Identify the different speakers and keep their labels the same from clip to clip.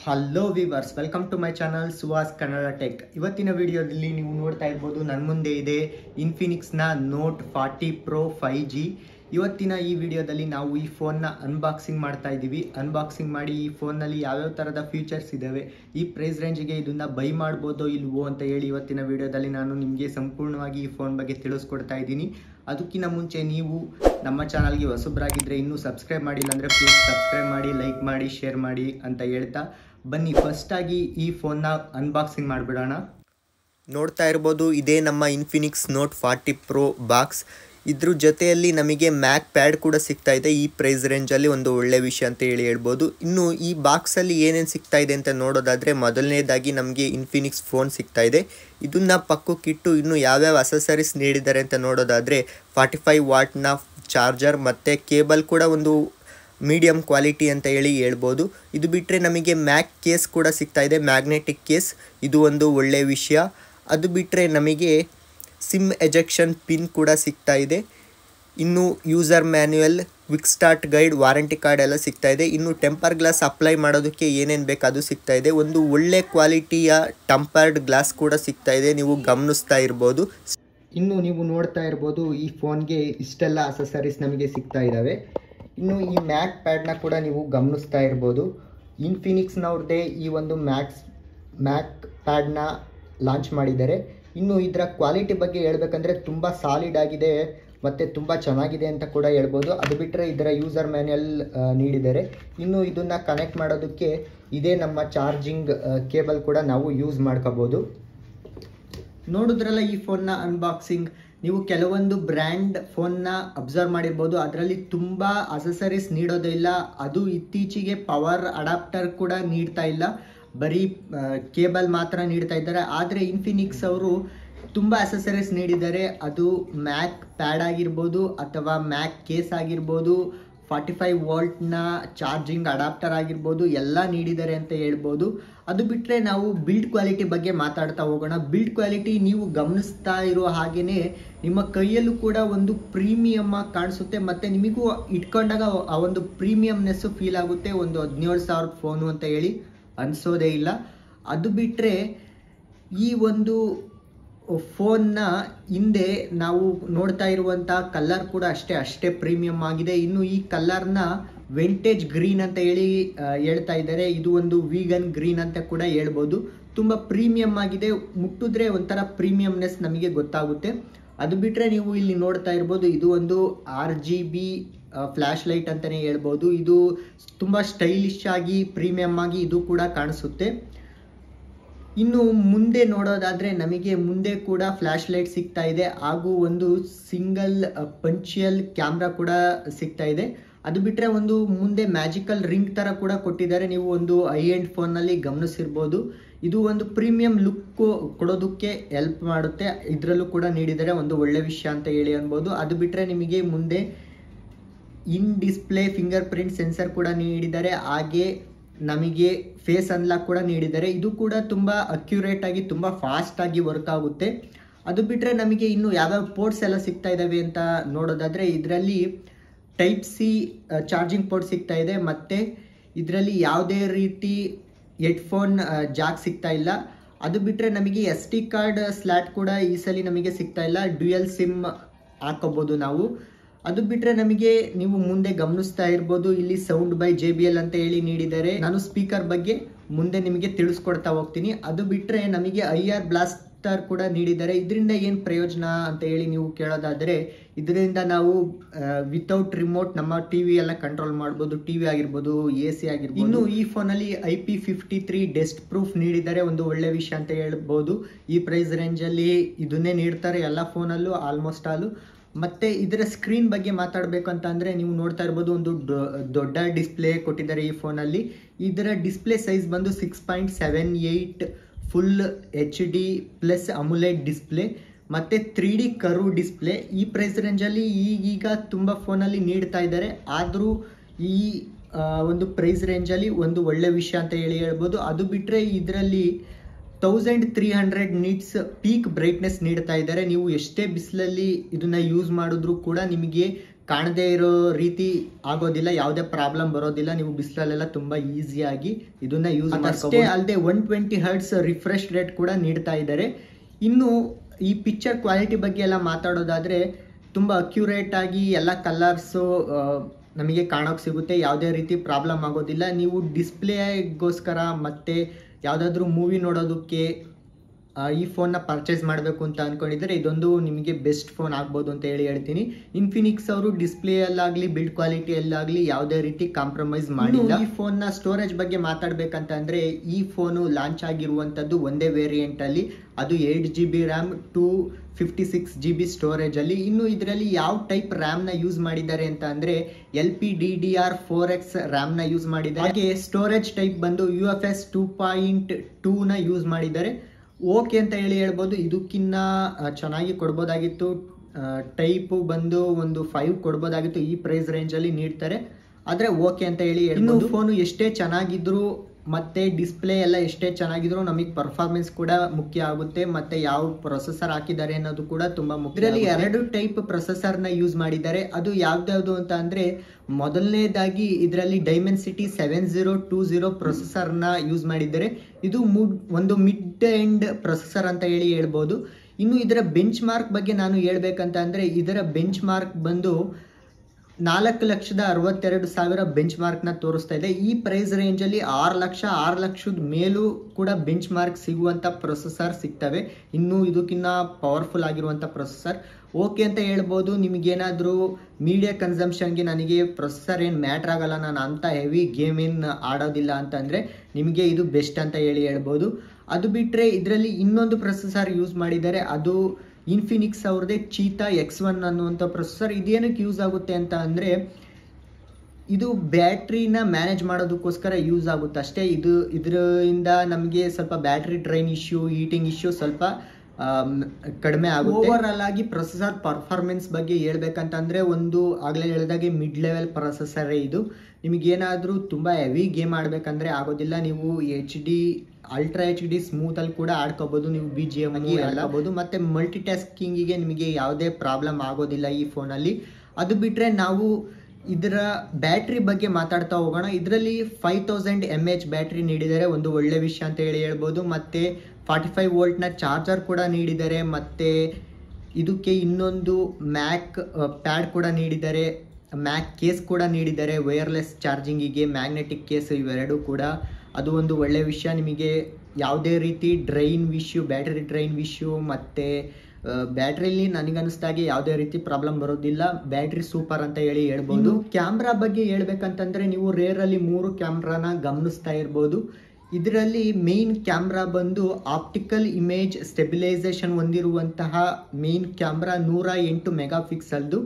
Speaker 1: hello viewers welcome to my channel Suhas Kannada tech ಇವತ್ತಿನ ವಿಡಿಯೋದಲ್ಲಿ ನೀವು ನೋಡ್ತಾ ಇರ್ಬೋದು ನನ್ನ ಮುಂದೆ ಇದೆ ಇನ್ಫಿನಿಕ್ಸ್ನ note forty pro five G ಇವತ್ತಿನ ಈ ವಿಡಿಯೋದಲ್ಲಿ ನಾವು ಈ ಫೋನ್ನ ಅನ್ಬಾಕ್ಸಿಂಗ್ ಮಾಡ್ತಾ ಇದ್ದೀವಿ ಅನ್ಬಾಕ್ಸಿಂಗ್ ಮಾಡಿ ಈ ಫೋನ್ನಲ್ಲಿ ಯಾವ್ಯಾವ ಥರದ ಫೀಚರ್ಸ್ ಇದ್ದಾವೆ ಈ ಪ್ರೈಸ್ ರೇಂಜ್ಗೆ ಇದನ್ನ ಬೈ ಮಾಡ್ಬೋದೋ ಇಲ್ವೋ ಅಂತ ಹೇಳಿ ಇವತ್ತಿನ ವಿಡಿಯೋದಲ್ಲಿ ನಾನು ನಿಮಗೆ ಸಂಪೂರ್ಣವಾಗಿ ಈ ಫೋನ್ ಬಗ್ಗೆ ತಿಳಿಸ್ಕೊಡ್ತಾ ಇದ್ದೀನಿ ಅದಕ್ಕಿಂತ ಮುಂಚೆ ನೀವು ನಮ್ಮ ಚಾನಲ್ಗೆ ಹೊಸಬ್ರಾಗಿದ್ದರೆ ಇನ್ನೂ ಸಬ್ಸ್ಕ್ರೈಬ್ ಮಾಡಿಲ್ಲ ಅಂದರೆ ಪ್ಲೀಸ್ ಸಬ್ಸ್ಕ್ರೈಬ್ ಮಾಡಿ ಲೈಕ್ ಮಾಡಿ ಶೇರ್ ಮಾಡಿ ಅಂತ ಹೇಳ್ತಾ ಬನ್ನಿ ಫಸ್ಟಾಗಿ ಈ ಫೋನ್ನ ಅನ್ಬಾಕ್ಸಿಂಗ್ ಮಾಡಿಬಿಡೋಣ ನೋಡ್ತಾ ಇರ್ಬೋದು ಇದೇ ನಮ್ಮ Infinix note forty pro box ಇದ್ರ ಜೊತೆಯಲ್ಲಿ ನಮಗೆ ಮ್ಯಾಕ್ ಪ್ಯಾಡ್ ಕೂಡ ಸಿಗ್ತಾ ಇದೆ ಈ ಪ್ರೈಸ್ ರೇಂಜಲ್ಲಿ ಒಂದು ಒಳ್ಳೆ ವಿಷಯ ಅಂತ ಹೇಳಿ ಹೇಳ್ಬೋದು ಇನ್ನು ಈ ಬಾಕ್ಸಲ್ಲಿ ಏನೇನು ಸಿಗ್ತಾ ಇದೆ ಅಂತ ನೋಡೋದಾದರೆ ಮೊದಲನೇದಾಗಿ ನಮಗೆ ಇನ್ಫಿನಿಕ್ಸ್ ಫೋನ್ ಸಿಗ್ತಾ ಇದೆ ಇದನ್ನ ಪಕ್ಕಕ್ಕಿಟ್ಟು ಇನ್ನು ಯಾವ್ಯಾವ ಅಸೆಸರೀಸ್ ನೀಡಿದ್ದಾರೆ ಅಂತ ನೋಡೋದಾದರೆ ಫಾರ್ಟಿ ಫೈವ್ ವಾಟ್ನ ಚಾರ್ಜರ್ ಮತ್ತು ಕೇಬಲ್ ಕೂಡ ಒಂದು ಮೀಡಿಯಮ್ ಕ್ವಾಲಿಟಿ ಅಂತ ಹೇಳಿ ಹೇಳ್ಬೋದು ಇದು ಬಿಟ್ಟರೆ ನಮಗೆ ಮ್ಯಾಕ್ ಕೇಸ್ ಕೂಡ ಸಿಗ್ತಾ ಇದೆ ಮ್ಯಾಗ್ನೆಟಿಕ್ ಕೇಸ್ ಇದು ಒಂದು ಒಳ್ಳೆಯ ವಿಷಯ ಅದು ಬಿಟ್ಟರೆ ನಮಗೆ ಸಿಮ್ ಎಜೆಕ್ಷನ್ ಪಿನ್ ಕೂಡ ಸಿಗ್ತಾ ಇದೆ ಇನ್ನು user manual quick start guide warranty card ಎಲ್ಲ ಸಿಗ್ತಾ ಇದೆ ಇನ್ನು ಟೆಂಪರ್ ಗ್ಲಾಸ್ ಅಪ್ಲೈ ಮಾಡೋದಕ್ಕೆ ಏನೇನು ಬೇಕು ಅದು ಸಿಗ್ತಾ ಇದೆ ಒಂದು ಒಳ್ಳೆ ಕ್ವಾಲಿಟಿಯ ಟೆಂಪರ್ಡ್ ಗ್ಲಾಸ್ ಕೂಡ ಸಿಗ್ತಾ ಇದೆ ನೀವು ಗಮನಿಸ್ತಾ ಇರ್ಬೋದು ಇನ್ನು ನೀವು ನೋಡ್ತಾ ಇರ್ಬೋದು ಈ ಫೋನ್ಗೆ ಇಷ್ಟೆಲ್ಲ ಅಸೆಸರೀಸ್ ನಮಗೆ ಸಿಗ್ತಾ ಇದ್ದಾವೆ ಇನ್ನು ಈ ಮ್ಯಾಕ್ ಪ್ಯಾಡ್ನ ಕೂಡ ನೀವು ಗಮನಿಸ್ತಾ ಇರ್ಬೋದು ಇನ್ಫಿನಿಕ್ಸ್ನವ್ರದ್ದೇ ಈ ಒಂದು ಮ್ಯಾಕ್ಸ್ ಮ್ಯಾಕ್ ಪ್ಯಾಡ್ನ ಲಾಂಚ್ ಮಾಡಿದ್ದಾರೆ ಇನ್ನು ಇದರ ಕ್ವಾಲಿಟಿ ಬಗ್ಗೆ ಹೇಳ್ಬೇಕಂದ್ರೆ ತುಂಬ ಸಾಲಿಡ್ ಆಗಿದೆ ಮತ್ತು ತುಂಬ ಚೆನ್ನಾಗಿದೆ ಅಂತ ಕೂಡ ಹೇಳ್ಬೋದು ಅದು ಬಿಟ್ಟರೆ ಇದರ ಯೂಸರ್ ಮ್ಯಾನ್ಯಲ್ ನೀಡಿದ್ದಾರೆ ಇನ್ನು ಇದನ್ನು ಕನೆಕ್ಟ್ ಮಾಡೋದಕ್ಕೆ ಇದೇ ನಮ್ಮ ಚಾರ್ಜಿಂಗ್ ಕೇಬಲ್ ಕೂಡ ನಾವು ಯೂಸ್ ಮಾಡ್ಕೋಬೋದು ನೋಡಿದ್ರಲ್ಲ ಈ ಫೋನ್ನ ಅನ್ಬಾಕ್ಸಿಂಗ್ ನೀವು ಕೆಲವೊಂದು ಬ್ರ್ಯಾಂಡ್ ಫೋನ್ನ ಅಬ್ಸರ್ವ್ ಮಾಡಿರ್ಬೋದು ಅದರಲ್ಲಿ ತುಂಬ ಅಸೆಸರೀಸ್ ನೀಡೋದೇ ಇಲ್ಲ ಅದು ಇತ್ತೀಚೆಗೆ ಪವರ್ ಅಡಾಪ್ಟರ್ ಕೂಡ ನೀಡ್ತಾ ಇಲ್ಲ ಬರೀ ಕೇಬಲ್ ಮಾತ್ರ ನೀಡ್ತಾ ಇದ್ದಾರೆ ಆದರೆ ಇನ್ಫಿನಿಕ್ಸ್ ಅವರು ತುಂಬ ಅಸೆಸರೀಸ್ ನೀಡಿದ್ದಾರೆ ಅದು ಮ್ಯಾಕ್ ಪ್ಯಾಡ್ ಆಗಿರ್ಬೋದು ಅಥವಾ ಮ್ಯಾಕ್ ಕೇಸ್ ಆಗಿರ್ಬೋದು ಫಾರ್ಟಿ ಫೈವ್ ವೋಲ್ಟ್ನ ಚಾರ್ಜಿಂಗ್ ಅಡಾಪ್ಟರ್ ಆಗಿರ್ಬೋದು ಎಲ್ಲ ನೀಡಿದ್ದಾರೆ ಅಂತ ಹೇಳ್ಬೋದು ಅದು ಬಿಟ್ಟರೆ ನಾವು ಬಿಲ್ಡ್ ಕ್ವಾಲಿಟಿ ಬಗ್ಗೆ ಮಾತಾಡ್ತಾ ಹೋಗೋಣ ಬಿಲ್ಡ್ ಕ್ವಾಲಿಟಿ ನೀವು ಗಮನಿಸ್ತಾ ಇರೋ ಹಾಗೆಯೇ ನಿಮ್ಮ ಕೈಯಲ್ಲೂ ಕೂಡ ಒಂದು ಪ್ರೀಮಿಯಮ್ ಆಗಿ ಕಾಣಿಸುತ್ತೆ ಮತ್ತು ನಿಮಗೂ ಇಟ್ಕೊಂಡಾಗ ಆ ಒಂದು ಪ್ರೀಮಿಯಮ್ನೆಸ್ಸು ಫೀಲ್ ಆಗುತ್ತೆ ಒಂದು ಹದಿನೇಳು ಸಾವಿರದ ಫೋನು ಅಂತ ಹೇಳಿ ಅನಿಸೋದೇ ಇಲ್ಲ ಅದು ಬಿಟ್ಟರೆ ಈ ಒಂದು ಫೋನ್ನ ಹಿಂದೆ ನಾವು ನೋಡ್ತಾ ಇರುವಂಥ ಕಲರ್ ಕೂಡ ಅಷ್ಟೇ ಅಷ್ಟೇ ಪ್ರೀಮಿಯಮ್ ಆಗಿದೆ ಇನ್ನು ಈ ಕಲರ್ನ ವೆಂಟೇಜ್ ಗ್ರೀನ್ ಅಂತ ಹೇಳಿ ಹೇಳ್ತಾ ಇದ್ದಾರೆ ಇದು ಒಂದು ವೀಗನ್ ಗ್ರೀನ್ ಅಂತ ಕೂಡ ಹೇಳ್ಬೋದು ತುಂಬ ಪ್ರೀಮಿಯಮ್ ಆಗಿದೆ ಮುಟ್ಟಿದ್ರೆ ಒಂಥರ ಪ್ರೀಮಿಯಮ್ನೆಸ್ ನಮಗೆ ಗೊತ್ತಾಗುತ್ತೆ ಅದು ಬಿಟ್ಟರೆ ನೀವು ಇಲ್ಲಿ ನೋಡ್ತಾ ಇರ್ಬೋದು ಇದು ಒಂದು R G B flash light ಅಂತಲೇ ಹೇಳ್ಬೋದು ಇದು ತುಂಬ ಸ್ಟೈಲಿಶ್ ಆಗಿ ಪ್ರೀಮಿಯಮ್ ಆಗಿ ಇದು ಕೂಡ ಕಾಣಿಸುತ್ತೆ ಇನ್ನು ಮುಂದೆ ನೋಡೋದಾದರೆ ನಮಗೆ ಮುಂದೆ ಕೂಡ ಫ್ಲ್ಯಾಶ್ ಲೈಟ್ ಸಿಗ್ತಾ ಇದೆ ಹಾಗೂ ಒಂದು ಸಿಂಗಲ್ ಪಂಚಿಯಲ್ ಕ್ಯಾಮ್ರಾ ಕೂಡ ಸಿಗ್ತಾ ಇದೆ ಅದು ಬಿಟ್ಟರೆ ಒಂದು ಮುಂದೆ ಮ್ಯಾಜಿಕಲ್ ರಿಂಗ್ ಥರ ಕೂಡ ಕೊಟ್ಟಿದ್ದಾರೆ ನೀವು ಒಂದು ಐ ಎಂಡ್ ಫೋನ್ನಲ್ಲಿ ಗಮನಿಸಿರ್ಬೋದು ಇದು ಒಂದು ಪ್ರೀಮಿಯಂ ಲುಕ್ ಕೊಡೋದಕ್ಕೆ ಹೆಲ್ಪ್ ಮಾಡುತ್ತೆ ಇದರಲ್ಲೂ ಕೂಡ ನೀಡಿದರೆ ಒಂದು ಒಳ್ಳೆ ವಿಷಯ ಅಂತ ಹೇಳಿ ಅನ್ಬೋದು ಅದು ಬಿಟ್ಟರೆ ನಿಮಗೆ ಮುಂದೆ in display finger print sensor ಕೂಡ ನೀಡಿದ್ದಾರೆ ಹಾಗೆ ನಮಗೆ ಫೇಸ್ ಅನ್ಲಾಕ್ ಕೂಡ ನೀಡಿದ್ದಾರೆ ಇದು ಕೂಡ ತುಂಬ ಅಕ್ಯುರೇಟ್ ಆಗಿ ತುಂಬ ಫಾಸ್ಟ್ ಆಗಿ ವರ್ಕ್ ಆಗುತ್ತೆ ಅದು ಬಿಟ್ಟರೆ ನಮಗೆ ಇನ್ನು ಯಾವ್ಯಾವ ಪೋರ್ಟ್ಸ್ ಎಲ್ಲ ಸಿಗ್ತಾ ಇದ್ದಾವೆ ಅಂತ ನೋಡೋದಾದರೆ ಇದರಲ್ಲಿ ಟೈಪ್ ಸಿ ಚಾರ್ಜಿಂಗ್ ಪೋರ್ಟ್ ಸಿಗ್ತಾ ಇದೆ ಮತ್ತು ಇದರಲ್ಲಿ ಯಾವುದೇ ರೀತಿ ಹೆಡ್ಫೋನ್ ಜಾಕ್ ಸಿಗ್ತಾ ಇಲ್ಲ ಅದು ಬಿಟ್ಟರೆ ನಮಗೆ ಎಸ್ ಟಿ ಕಾರ್ಡ್ ಸ್ಲ್ಯಾಟ್ ಕೂಡ ಈ ಸಲ ನಮಗೆ ಸಿಗ್ತಾ ಇಲ್ಲ ಡ್ಯುಯಲ್ ಸಿಮ್ ಹಾಕೋಬೋದು ನಾವು ಅದು ಬಿಟ್ಟರೆ ನಮಗೆ ನೀವು ಮುಂದೆ ಗಮನಿಸ್ತಾ ಇರ್ಬೋದು ಇಲ್ಲಿ sound by J B L ಅಂತ ಹೇಳಿ ನೀಡಿದ್ದಾರೆ ನಾನು ಸ್ಪೀಕರ್ ಬಗ್ಗೆ ಮುಂದೆ ನಿಮಗೆ ತಿಳಿಸ್ಕೊಡ್ತಾ ಹೋಗ್ತೀನಿ ಅದು ಬಿಟ್ಟರೆ ನಮಗೆ ಐ ಆರ್ ಬ್ಲಾಸ್ಟರ್ ಕೂಡ ನೀಡಿದ್ದಾರೆ ಇದರಿಂದ ಏನು ಪ್ರಯೋಜನ ಅಂತ ಹೇಳಿ ನೀವು ಕೇಳೋದಾದರೆ ಇದರಿಂದ ನಾವು ವಿತೌಟ್ ರಿಮೋಟ್ ನಮ್ಮ ಟಿ ವಿ ಎಲ್ಲ ಕಂಟ್ರೋಲ್ ಮಾಡ್ಬೋದು ಟಿ ವಿ ಆಗಿರ್ಬೋದು ಎ ಸಿ ಆಗಿರ್ಬೋದು ಇನ್ನು ಈ ಫೋನಲ್ಲಿ I P fifty three dust proof ನೀಡಿದ್ದಾರೆ ಒಂದು ಒಳ್ಳೆ ವಿಷಯ ಅಂತ ಹೇಳ್ಬೋದು ಈ ಪ್ರೈಸ್ ರೇಂಜಲ್ಲಿ ಇದನ್ನೇ ನೀಡ್ತಾರೆ ಎಲ್ಲ ಫೋನಲ್ಲೂ ಆಲ್ಮೋಸ್ಟ್ ಆಲು ಮತ್ತು ಇದರ ಸ್ಕ್ರೀನ್ ಬಗ್ಗೆ ಮಾತಾಡಬೇಕು ಅಂತ ಅಂದರೆ ನೀವು ನೋಡ್ತಾ ಇರ್ಬೋದು ಒಂದು ದೊಡ್ಡ ಡಿಸ್ಪ್ಲೇ ಕೊಟ್ಟಿದ್ದಾರೆ ಈ ಫೋನಲ್ಲಿ ಇದರ ಡಿಸ್ಪ್ಲೇ ಸೈಜ್ ಬಂದು six point seven eight full H D plus AMOLED display ಮತ್ತು ತ್ರೀ ಡಿ ಕರು ಡಿಸ್ಪ್ಲೇ ಈ ಪ್ರೈಸ್ ರೇಂಜಲ್ಲಿ ಈಗೀಗ ತುಂಬ ಫೋನಲ್ಲಿ ನೀಡ್ತಾ ಇದ್ದಾರೆ ಆದರೂ ಈ ಒಂದು ಪ್ರೈಸ್ ರೇಂಜಲ್ಲಿ ಒಂದು ಒಳ್ಳೆ ವಿಷಯ ಅಂತ ಹೇಳಿ ಹೇಳ್ಬೋದು ಅದು ಬಿಟ್ಟರೆ ಇದರಲ್ಲಿ thousand three hundred nits peak brightness ನೀಡ್ತಾ ಇದ್ದಾರೆ ನೀವು ಎಷ್ಟೇ ಬಿಸಿಲಲ್ಲಿ ಇದನ್ನ ಯೂಸ್ ಮಾಡಿದ್ರು ಕೂಡ ನಿಮಗೆ ಕಾಣದೇ ಇರೋ ರೀತಿ ಆಗೋದಿಲ್ಲ ಯಾವುದೇ ಪ್ರಾಬ್ಲಮ್ ಬರೋದಿಲ್ಲ ನೀವು ಬಿಸಿಲಲ್ಲೆಲ್ಲ ತುಂಬಾ ಈಸಿಯಾಗಿ ಇದನ್ನ ಯೂಸ್ ಅಷ್ಟೇ ಅಲ್ಲದೆ one twenty hertz refresh rate ಕೂಡ ನೀಡ್ತಾ ಇದ್ದಾರೆ ಇನ್ನು ಈ ಪಿಕ್ಚರ್ ಕ್ವಾಲಿಟಿ ಬಗ್ಗೆ ಎಲ್ಲ ಮಾತಾಡೋದಾದ್ರೆ ತುಂಬ ಅಕ್ಯುರೇಟ್ ಆಗಿ ಎಲ್ಲ ಕಲರ್ಸು ನಮಗೆ ಕಾಣೋಕೆ ಸಿಗುತ್ತೆ ಯಾವುದೇ ರೀತಿ ಪ್ರಾಬ್ಲಮ್ ಆಗೋದಿಲ್ಲ ನೀವು ಡಿಸ್ಪ್ಲೇಗೋಸ್ಕರ ಮತ್ತು ಯಾವುದಾದ್ರೂ ಮೂವಿ ನೋಡೋದಕ್ಕೆ ಆ, ಈ ಫೋನ್ನ ಪರ್ಚೇಸ್ ಮಾಡಬೇಕು ಅಂತ ಅಂದ್ಕೊಂಡಿದ್ರೆ ಇದೊಂದು ನಿಮಗೆ ಬೆಸ್ಟ್ ಫೋನ್ ಆಗ್ಬೋದು ಅಂತ ಹೇಳಿ ಹೇಳ್ತೀನಿ ಇನ್ಫಿನಿಕ್ಸ್ ಅವರು ಡಿಸ್ಪ್ಲೇಯಲ್ಲಾಗಲಿ ಬಿಲ್ಡ್ ಕ್ವಾಲಿಟಿಯಲ್ಲಾಗಲಿ ಯಾವುದೇ ರೀತಿ ಕಾಂಪ್ರಮೈಸ್ ಮಾಡಿಲ್ಲ ಈ ಫೋನ್ನ ಸ್ಟೋರೇಜ್ ಬಗ್ಗೆ ಮಾತಾಡಬೇಕಂತ ಅಂದರೆ ಈ ಫೋನು ಲಾಂಚ್ ಆಗಿರುವಂಥದ್ದು ಒಂದೇ ವೇರಿಯಂಟಲ್ಲಿ ಅದು eight G B RAM two fifty six G B ಸ್ಟೋರೇಜಲ್ಲಿ ಇನ್ನು ಇದರಲ್ಲಿ ಯಾವ ಟೈಪ್ ರ್ಯಾಮ್ನ ಯೂಸ್ ಮಾಡಿದ್ದಾರೆ ಅಂತ ಅಂದರೆ L P D D R four X ರ್ಯಾಮ್ನ ಯೂಸ್ ಮಾಡಿದ್ದಾರೆ ಹಾಗೆ ಸ್ಟೋರೇಜ್ ಟೈಪ್ ಬಂದು U F S two point ಟೂನ ಯೂಸ್ ಮಾಡಿದ್ದಾರೆ ಓಕೆ ಅಂತ ಹೇಳಿ ಹೇಳ್ಬೋದು ಇದಕ್ಕಿನ್ನ ಆ, ಚೆನ್ನಾಗಿ ಕೊಡ್ಬೋದಾಗಿತ್ತು ಟೈಪು ಬಂದು ಒಂದು ಫೈವ್ ಕೊಡ್ಬೋದಾಗಿತ್ತು ಈ ಪ್ರೈಸ್ ರೇಂಜಲ್ಲಿ ನೀಡ್ತಾರೆ ಆದರೆ ಓಕೆ ಅಂತ ಹೇಳಿ ಇನ್ನು ಫೋನು ಎಷ್ಟೇ ಚೆನ್ನಾಗಿದ್ರು ಮತ್ತೆ ಡಿಸ್ಪ್ಲೇ ಎಲ್ಲ ಎಷ್ಟೇ ಚೆನ್ನಾಗಿದ್ರು ನಮಗೆ ಪರ್ಫಾರ್ಮೆನ್ಸ್ ಕೂಡ ಮುಖ್ಯ ಆಗುತ್ತೆ ಮತ್ತೆ ಯಾವ ಪ್ರೊಸೆಸರ್ ಹಾಕಿದ್ದಾರೆ ಅನ್ನೋದು ಕೂಡ ತುಂಬಾ ಮುಖ್ಯ ಇದರಲ್ಲಿ ಎರಡು ಟೈಪ್ ಪ್ರೊಸೆಸರ್ನ ಯೂಸ್ ಮಾಡಿದ್ದಾರೆ ಅದು ಯಾವ್ದ್ಯಾವ್ದು ಅಂತ ಅಂದ್ರೆ ಮೊದಲನೇದಾಗಿ ಇದರಲ್ಲಿ Dimensity seven zero two zero ಪ್ರೊಸೆಸರ್ನ ಯೂಸ್ ಮಾಡಿದ್ದಾರೆ ಇದು ಮುಡ್ ಒಂದು ಮಿಡ್ ಎಂಡ್ ಪ್ರೊಸೆಸರ್ ಅಂತ ಹೇಳಿ ಹೇಳ್ಬೋದು ಇನ್ನು ಇದರ ಬೆಂಚ್ ಮಾರ್ಕ್ ಬಗ್ಗೆ ನಾನು ಹೇಳ್ಬೇಕಂತ ಅಂದ್ರೆ ಇದರ ಬೆಂಚ್ ಮಾರ್ಕ್ ಬಂದು ನಾಲ್ಕು ಲಕ್ಷದ ಅರವತ್ತೆರಡು ಸಾವಿರ ಬೆಂಚ್ ಮಾರ್ಕ್ನ ತೋರಿಸ್ತಾ ಇದೆ ಈ ಪ್ರೈಸ್ ರೇಂಜಲ್ಲಿ ಆರು ಲಕ್ಷ ಆರು ಲಕ್ಷದ ಮೇಲೂ ಕೂಡ ಬೆಂಚ್ ಮಾರ್ಕ್ ಸಿಗುವಂಥ ಪ್ರೊಸೆಸರ್ ಸಿಗ್ತವೆ ಇನ್ನೂ ಇದಕ್ಕಿಂತ ಪವರ್ಫುಲ್ ಆಗಿರುವಂಥ ಪ್ರೊಸೆಸರ್ ಓಕೆ ಅಂತ ಹೇಳ್ಬೋದು ನಿಮಗೇನಾದರೂ ಮೀಡಿಯಾ ಕನ್ಸಂಪ್ಷನ್ಗೆ ನನಗೆ ಪ್ರೊಸೆಸರ್ ಏನು ಮ್ಯಾಟ್ರ್ ಆಗಲ್ಲ ನಾನು ಅಂಥ ಹೆವಿ ಗೇಮ್ ಏನು ಆಡೋದಿಲ್ಲ ಅಂತಂದರೆ ನಿಮಗೆ ಇದು ಬೆಸ್ಟ್ ಅಂತ ಹೇಳಿ ಹೇಳ್ಬೋದು ಅದು ಬಿಟ್ಟರೆ ಇದರಲ್ಲಿ ಇನ್ನೊಂದು ಪ್ರೊಸೆಸರ್ ಯೂಸ್ ಮಾಡಿದ್ದಾರೆ ಅದು ಇನ್ಫಿನಿಕ್ಸ್ ಅವ್ರದ್ದೇ ಚೀತಾ ಎಕ್ಸ್ ಒನ್ ಅನ್ನುವಂಥ ಪ್ರೊಸೆಸರ್ ಇದೇನಕ್ಕೆ ಯೂಸ್ ಆಗುತ್ತೆ ಅಂತ ಅಂದರೆ ಇದು ಬ್ಯಾಟ್ರಿನ ಮ್ಯಾನೇಜ್ ಮಾಡೋದಕ್ಕೋಸ್ಕರ ಯೂಸ್ ಆಗುತ್ತೆ ಅಷ್ಟೇ ಇದು ಇದರಿಂದ ನಮಗೆ ಸ್ವಲ್ಪ battery drain issue heating issue ಸ್ವಲ್ಪ ಆಮ್, ಕಡಿಮೆ ಆಗುತ್ತೆ ಓವರ್ ಆಲ್ ಆಗಿ ಪ್ರೊಸೆಸರ್ ಪರ್ಫಾರ್ಮೆನ್ಸ್ ಬಗ್ಗೆ ಹೇಳ್ಬೇಕಂತಂದ್ರೆ ಒಂದು ಆಗಲೇ ಹೇಳಿದಾಗೆ ಮಿಡ್ ಲೆವೆಲ್ ಪ್ರೊಸೆಸರೇ ಇದು ನಿಮಗೇನಾದರೂ ತುಂಬ ಹೆವಿ ಗೇಮ್ ಆಡಬೇಕಂದ್ರೆ ಆಗೋದಿಲ್ಲ ನೀವು H D ultra H D ಸ್ಮೂತಲ್ಲಿ ಕೂಡ ಆಡ್ಕೋಬೋದು ನೀವು ಬಿ ಜಿ ಎಮ್ ಆಡ್ಕೋಬೋದು ಮತ್ತು ಮಲ್ಟಿ ಟಾಸ್ಕಿಂಗಿಗೆ ನಿಮಗೆ ಯಾವುದೇ ಪ್ರಾಬ್ಲಮ್ ಆಗೋದಿಲ್ಲ ಈ ಫೋನಲ್ಲಿ ಅದು ಬಿಟ್ಟರೆ ನಾವು ಇದರ ಬ್ಯಾಟ್ರಿ ಬಗ್ಗೆ ಮಾತಾಡ್ತಾ ಹೋಗೋಣ ಇದರಲ್ಲಿ five thousand M H battery ನೀಡಿದ್ದಾರೆ ಒಂದು ಒಳ್ಳೆ ವಿಷಯ ಅಂತ ಹೇಳಿ ಹೇಳ್ಬೋದು ಮತ್ತು ಫಾರ್ಟಿ ಫೈವ್ ವೋಲ್ಟ್ನ ಚಾರ್ಜರ್ ಕೂಡ ನೀಡಿದ್ದಾರೆ ಮತ್ತು ಇದಕ್ಕೆ ಇನ್ನೊಂದು ಮ್ಯಾಕ್ ಪ್ಯಾಡ್ ಕೂಡ ನೀಡಿದ್ದಾರೆ ಮ್ಯಾಕ್ ಕೇಸ್ ಕೂಡ ನೀಡಿದ್ದಾರೆ ವೈರ್ಲೆಸ್ ಚಾರ್ಜಿಂಗಿಗೆ ಮ್ಯಾಗ್ನೆಟಿಕ್ ಕೇಸ್ ಇವೆರಡೂ ಕೂಡ ಅದು ಒಂದು ಒಳ್ಳೆ ವಿಷಯ ನಿಮಗೆ ಯಾವುದೇ ರೀತಿ drain issue battery drain issue ಮತ್ತು ಬ್ಯಾಟ್ರಿಲಿ ನನಗನ್ನಿಸ್ದಾಗೆ ಯಾವುದೇ ರೀತಿ ಪ್ರಾಬ್ಲಮ್ ಬರೋದಿಲ್ಲ ಬ್ಯಾಟ್ರಿ ಸೂಪರ್ ಅಂತ ಹೇಳಿ ಹೇಳ್ಬೋದು ಕ್ಯಾಮ್ರಾ ಬಗ್ಗೆ ಹೇಳ್ಬೇಕಂತಂದ್ರೆ ನೀವು ರೇರಲ್ಲಿ ಮೂರು ಕ್ಯಾಮ್ರಾನ ಗಮನಿಸ್ತಾ ಇರ್ಬೋದು ಇದರಲ್ಲಿ ಮೇನ್ ಕ್ಯಾಮ್ರಾ ಬಂದು ಆಪ್ಟಿಕಲ್ ಇಮೇಜ್ ಸ್ಟೆಬಿಲೈಸೇಷನ್ ಹೊಂದಿರುವಂತಹ ಮೇನ್ ಕ್ಯಾಮ್ರಾ ನೂರ ಎಂಟು ಮೆಗಾ ಪಿಕ್ಸಲ್ದು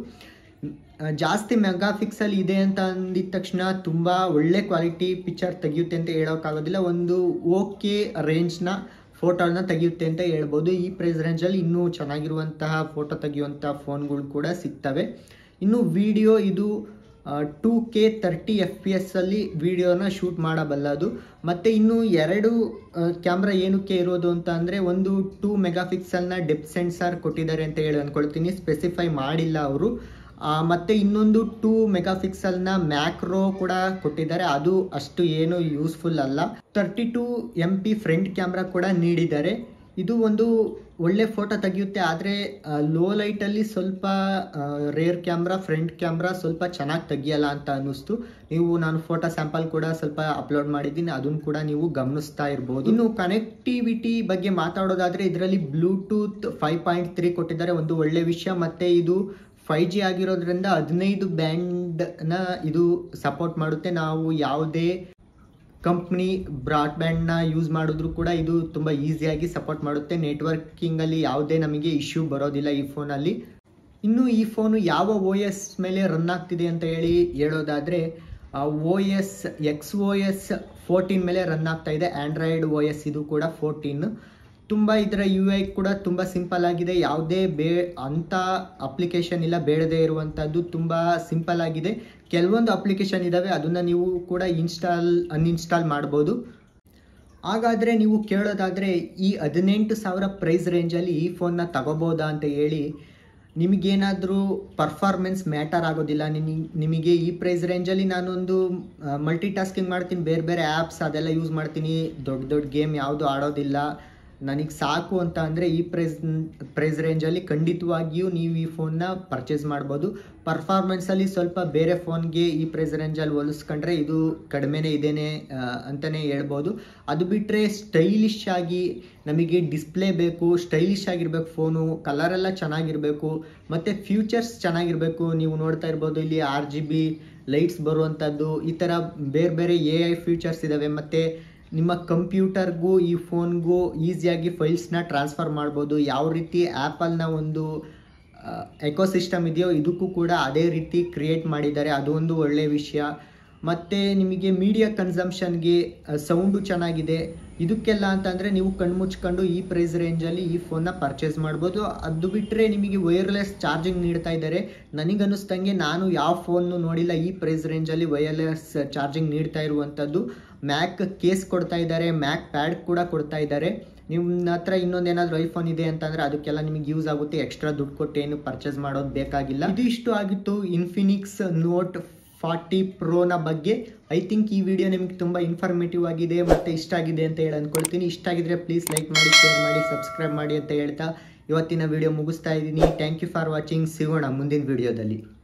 Speaker 1: ಜಾಸ್ತಿ ಮೆಗಾ ಪಿಕ್ಸಲ್ ಇದೆ ಅಂತ ಅಂದಿದ ತಕ್ಷಣ ತುಂಬ ಒಳ್ಳೆ ಕ್ವಾಲಿಟಿ ಪಿಕ್ಚರ್ ತೆಗೆಯುತ್ತೆ ಅಂತ ಹೇಳೋಕ್ಕಾಗೋದಿಲ್ಲ ಒಂದು ಓಕೆ ರೇಂಜ್ನ ಫೋಟೋನ ತೆಗೆಯುತ್ತೆ ಅಂತ ಹೇಳ್ಬೋದು ಈ ಪ್ರೈಸ್ ರೇಂಜಲ್ಲಿ ಇನ್ನೂ ಚೆನ್ನಾಗಿರುವಂತಹ ಫೋಟೋ ತೆಗೆಯುವಂಥ ಫೋನ್ಗಳು ಕೂಡ ಸಿಗ್ತವೆ ಇನ್ನು ವಿಡಿಯೋ ಇದು two K thirty F P S ಅಲ್ಲಿ ವಿಡಿಯೋನ ಶೂಟ್ ಮಾಡಬಲ್ಲದು ಮತ್ತು ಇನ್ನು ಎರಡು ಕ್ಯಾಮ್ರಾ ಏನಕ್ಕೆ ಇರೋದು ಅಂತ ಅಂದರೆ ಒಂದು ಟೂ ಮೆಗಾ ಪಿಕ್ಸಲ್ನ ಡೆಪ್ ಸೆನ್ಸಾರ್ ಕೊಟ್ಟಿದ್ದಾರೆ ಅಂತ ಹೇಳಿ ಅಂದ್ಕೊಳ್ತೀನಿ ಸ್ಪೆಸಿಫೈ ಮಾಡಿಲ್ಲ ಅವರು ಮತ್ತು ಇನ್ನೊಂದು ಟೂ ಮೆಗಾ ಪಿಕ್ಸಲ್ನ ಮ್ಯಾಕ್ರೋ ಕೂಡ ಕೊಟ್ಟಿದ್ದಾರೆ ಅದು ಅಷ್ಟು ಏನು ಯೂಸ್ಫುಲ್ ಅಲ್ಲ thirty two M P front camera ಕೂಡ ನೀಡಿದ್ದಾರೆ ಇದು ಒಂದು ಒಳ್ಳೆ ಫೋಟೋ ತೆಗೆಯುತ್ತೆ ಆದರೆ ಲೋ ಲೈಟಲ್ಲಿ ಸ್ವಲ್ಪ ರೇರ್ ಕ್ಯಾಮ್ರಾ ಫ್ರಂಟ್ ಕ್ಯಾಮ್ರಾ ಸ್ವಲ್ಪ ಚೆನ್ನಾಗಿ ತೆಗಿಯಲ್ಲ ಅಂತ ಅನ್ನಿಸ್ತು ನೀವು ನಾನು ಫೋಟೋ ಸ್ಯಾಂಪಲ್ ಕೂಡ ಸ್ವಲ್ಪ ಅಪ್ಲೋಡ್ ಮಾಡಿದ್ದೀನಿ ಅದನ್ನು ಕೂಡ ನೀವು ಗಮನಿಸ್ತಾ ಇರ್ಬೋದು ಇನ್ನು ಕನೆಕ್ಟಿವಿಟಿ ಬಗ್ಗೆ ಮಾತಾಡೋದಾದ್ರೆ ಇದರಲ್ಲಿ ಬ್ಲೂಟೂತ್ ಫೈವ್ ಪಾಯಿಂಟ್ ತ್ರೀ ಕೊಟ್ಟಿದ್ದಾರೆ ಒಂದು ಒಳ್ಳೆ ವಿಷಯ ಮತ್ತೆ ಇದು ಫೈವ್ ಜಿ ಆಗಿರೋದ್ರಿಂದ ಹದಿನೈದು ಬ್ಯಾಂಡ್ನ ಇದು ಸಪೋರ್ಟ್ ಮಾಡುತ್ತೆ ನಾವು ಯಾವುದೇ ಕಂಪ್ನಿ ಬ್ರಾಡ್ಬ್ಯಾಂಡ್ನ ಯೂಸ್ ಮಾಡಿದ್ರು ಕೂಡ ಇದು ತುಂಬ ಈಸಿಯಾಗಿ ಸಪೋರ್ಟ್ ಮಾಡುತ್ತೆ ನೆಟ್ವರ್ಕಿಂಗಲ್ಲಿ ಯಾವುದೇ ನಮಗೆ ಇಶ್ಯೂ ಬರೋದಿಲ್ಲ ಈ ಫೋನಲ್ಲಿ ಇನ್ನು ಈ ಫೋನು ಯಾವ ಓ ಎಸ್ ಮೇಲೆ ರನ್ ಆಗ್ತಿದೆ ಅಂತ ಹೇಳಿ ಹೇಳೋದಾದರೆ O S X O S fourteen ಮೇಲೆ ರನ್ ಆಗ್ತಾ ಇದೆ ಆ್ಯಂಡ್ರಾಯ್ಡ್ ಓ ಎಸ್ ಇದು ಕೂಡ ಫೋರ್ಟೀನ್ ತುಂಬ ಇದರ ಯು ಐ ಕೂಡ ತುಂಬ ಸಿಂಪಲ್ ಆಗಿದೆ ಯಾವುದೇ ಬೇ ಅಂಥ ಅಪ್ಲಿಕೇಶನ್ ಇಲ್ಲ ಬೇಡದೇ ಇರುವಂಥದ್ದು ತುಂಬ ಸಿಂಪಲ್ ಆಗಿದೆ ಕೆಲವೊಂದು ಅಪ್ಲಿಕೇಶನ್ ಇದ್ದಾವೆ ಅದನ್ನು ನೀವು ಕೂಡ ಇನ್ಸ್ಟಾಲ್ ಅನ್ಇನ್ಸ್ಟಾಲ್ ಮಾಡ್ಬೋದು ಹಾಗಾದರೆ ನೀವು ಕೇಳೋದಾದರೆ ಈ ಹದಿನೆಂಟು ಸಾವಿರ ಪ್ರೈಸ್ ರೇಂಜಲ್ಲಿ ಈ ಫೋನ್ನ ತಗೋಬೋದಾ ಅಂತ ಹೇಳಿ ನಿಮಗೇನಾದರೂ ಪರ್ಫಾರ್ಮೆನ್ಸ್ ಮ್ಯಾಟರ್ ಆಗೋದಿಲ್ಲ ನಿನಿ- ನಿಮಗೆ ಈ ಪ್ರೈಸ್ ರೇಂಜಲ್ಲಿ ನಾನೊಂದು ಮಲ್ಟಿ ಟಾಸ್ಕಿಂಗ್ ಮಾಡ್ತೀನಿ ಬೇರೆ ಬೇರೆ ಆ್ಯಪ್ಸ್ ಅದೆಲ್ಲ ಯೂಸ್ ಮಾಡ್ತೀನಿ ದೊಡ್ಡ ದೊಡ್ಡ ಗೇಮ್ ಯಾವುದು ಆಡೋದಿಲ್ಲ ನನಗೆ ಸಾಕು ಅಂತ ಅಂದರೆ ಈ ಪ್ರೈಸ್ ಪ್ರೈಸ್ ರೇಂಜಲ್ಲಿ ಖಂಡಿತವಾಗಿಯೂ ನೀವು ಈ ಫೋನ್ನ ಪರ್ಚೇಸ್ ಮಾಡ್ಬೋದು ಪರ್ಫಾರ್ಮೆನ್ಸಲ್ಲಿ ಸ್ವಲ್ಪ ಬೇರೆ ಫೋನ್ಗೆ ಈ ಪ್ರೈಸ್ ರೇಂಜಲ್ಲಿ ಹೋಲಿಸ್ಕೊಂಡ್ರೆ ಇದು ಕಡಿಮೆನೇ ಇದೇನೆ ಆ, ಅಂತಲೇ ಹೇಳ್ಬೋದು ಅದು ಬಿಟ್ಟರೆ ಸ್ಟೈಲಿಶ್ ಆಗಿ ನಮಗೆ ಡಿಸ್ಪ್ಲೇ ಬೇಕು ಸ್ಟೈಲಿಶ್ ಆಗಿರ್ಬೇಕು ಫೋನು ಕಲರೆಲ್ಲ ಚೆನ್ನಾಗಿರಬೇಕು ಮತ್ತು ಫ್ಯೂಚರ್ಸ್ ಚೆನ್ನಾಗಿರಬೇಕು ನೀವು ನೋಡ್ತಾ ಇರ್ಬೋದು ಇಲ್ಲಿ ಆರ್ ಜಿ ಬಿ ಲೈಟ್ಸ್ ಬರುವಂಥದ್ದು ಈ ಥರ ಬೇರೆ ಬೇರೆ ಎ ಐ ಫ್ಯೂಚರ್ಸ್ ಇದ್ದಾವೆ ಮತ್ತು ನಿಮ್ಮ ಕಂಪ್ಯೂಟರ್ಗೂ ಈ ಫೋನ್ಗೂ ಈಸಿಯಾಗಿ ಫೈಲ್ಸ್ನ ಟ್ರಾನ್ಸ್ಫರ್ ಮಾಡ್ಬೋದು ಯಾವ ರೀತಿ ಆ್ಯಪಲ್ನ ಒಂದು ಎಕೋಸಿಸ್ಟಮ್ ಇದೆಯೋ ಇದಕ್ಕೂ ಕೂಡ ಅದೇ ರೀತಿ ಕ್ರಿಯೇಟ್ ಮಾಡಿದ್ದಾರೆ ಅದು ಒಂದು ಒಳ್ಳೆಯ ವಿಷಯ ಮತ್ತು ನಿಮಗೆ ಮೀಡಿಯಾ ಕನ್ಸಂಪ್ಷನ್ಗೆ ಸೌಂಡು ಚೆನ್ನಾಗಿದೆ ಇದಕ್ಕೆಲ್ಲ ಅಂತಂದರೆ ನೀವು ಕಣ್ಮುಚ್ಕೊಂಡು ಈ ಪ್ರೈಸ್ ರೇಂಜಲ್ಲಿ ಈ ಫೋನ್ನ ಪರ್ಚೇಸ್ ಮಾಡ್ಬೋದು ಅದು ಬಿಟ್ಟರೆ ನಿಮಗೆ ವೈರ್ಲೆಸ್ ಚಾರ್ಜಿಂಗ್ ನೀಡ್ತಾ ಇದ್ದಾರೆ ನನಗನ್ನಿಸ್ದಂಗೆ ನಾನು ಯಾವ ಫೋನ್ನು ನೋಡಿಲ್ಲ ಈ ಪ್ರೈಸ್ ರೇಂಜಲ್ಲಿ ವೈರ್ಲೆಸ್ ಚಾರ್ಜಿಂಗ್ ನೀಡ್ತಾ ಇರುವಂಥದ್ದು ಮ್ಯಾಕ್ ಕೇಸ್ ಕೊಡ್ತಾ ಇದ್ದಾರೆ ಮ್ಯಾಕ್ ಪ್ಯಾಡ್ ಕೂಡ ಕೊಡ್ತಾ ಇದ್ದಾರೆ ನಿಮ್ಮ ಹತ್ರ ಇನ್ನೊಂದು ಏನಾದರೂ ಐಫೋನ್ ಇದೆ ಅಂತಂದರೆ ಅದಕ್ಕೆಲ್ಲ ನಿಮಗೆ ಯೂಸ್ ಆಗುತ್ತೆ ಎಕ್ಸ್ಟ್ರಾ ದುಡ್ಡು ಕೊಟ್ಟು ಏನು ಪರ್ಚೇಸ್ ಮಾಡೋದು ಬೇಕಾಗಿಲ್ಲ ಇದು ಇಷ್ಟು ಆಗಿತ್ತು ಇನ್ಫಿನಿಕ್ಸ್ ನೋಟ್ ಫಾರ್ಟಿ ಪ್ರೋನ ಬಗ್ಗೆ ಐ ಥಿಂಕ್ ಈ ವಿಡಿಯೋ ನಿಮಗೆ ತುಂಬ ಇನ್ಫಾರ್ಮೇಟಿವ್ ಆಗಿದೆ ಮತ್ತು ಇಷ್ಟ ಆಗಿದೆ ಅಂತ ಹೇಳಿ ಅಂದ್ಕೊಳ್ತೀನಿ ಇಷ್ಟ ಆಗಿದ್ರೆ ಪ್ಲೀಸ್ ಲೈಕ್ ಮಾಡಿ ಶೇರ್ ಮಾಡಿ ಸಬ್ಸ್ಕ್ರೈಬ್ ಮಾಡಿ ಅಂತ ಹೇಳ್ತಾ ಇವತ್ತಿನ ವಿಡಿಯೋ ಮುಗಿಸ್ತಾ ಇದ್ದೀನಿ ಥ್ಯಾಂಕ್ ಯು ಫಾರ್ ವಾಚಿಂಗ್ ಸಿಗೋಣ ಮುಂದಿನ ವಿಡಿಯೋದಲ್ಲಿ